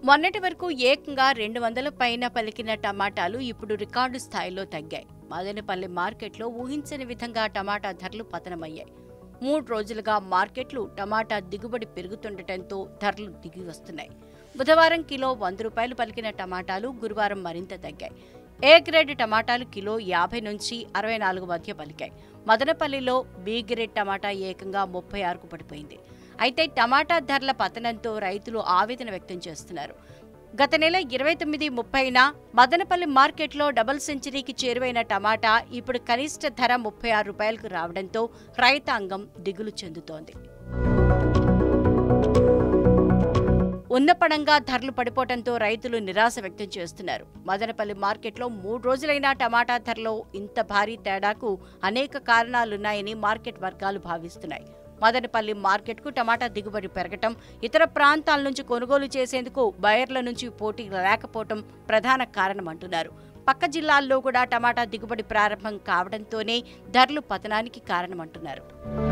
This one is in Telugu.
మొన్నటి వరకు ఏకంగా రెండు వందల పైన పలికిన టమాటాలు ఇప్పుడు రికార్డు స్థాయిలో తగ్గాయి మదనపల్లి మార్కెట్లో ఊహించని విధంగా టమాటా ధరలు పతనమయ్యాయి మూడు రోజులుగా మార్కెట్లు టమాటా దిగుబడి పెరుగుతుండటంతో ధరలు దిగి వస్తున్నాయి బుధవారం కిలో వంద రూపాయలు పలికిన టమాటాలు గురువారం మరింత తగ్గాయి ఏ గ్రేడ్ టమాటాలు కిలో యాభై నుంచి అరవై నాలుగు మధ్య పలికాయి మదనపల్లిలో బి గ్రేడ్ టమాటా ఏకంగా ముప్పై ఆరుకు పడిపోయింది అయితే టమాటా ధరల పతనంతో రైతులు ఆవేదన వ్యక్తం చేస్తున్నారు గత నెల ఇరవై తొమ్మిది ముప్పైన మదనపల్లి మార్కెట్లో డబుల్ సెంచరీకి చేరువైన టమాటా ఇప్పుడు కనిష్ట ధర ముప్పై ఆరు రూపాయలకు రావడంతో రైతాంగం దిగులు చెందుతోంది ఉన్నపడంగా ధరలు పడిపోవడంతో రైతులు నిరాశ వ్యక్తం చేస్తున్నారు మదనపల్లి మార్కెట్లో మూడు రోజులైన టమాటా ధరలో ఇంత భారీ తేడాకు అనేక కారణాలున్నాయని మార్కెట్ వర్గాలు భావిస్తున్నాయి మదనపల్లి మార్కెట్కు టమాటా దిగుబడి పెరగటం ఇతర ప్రాంతాల నుంచి కొనుగోలు చేసేందుకు బయర్ల నుంచి పోటీ లేకపోవటం ప్రధాన కారణమంటున్నారు పక్క జిల్లాల్లో కూడా టమాటా దిగుబడి ప్రారంభం కావడంతోనే ధరలు పతనానికి కారణమంటున్నారు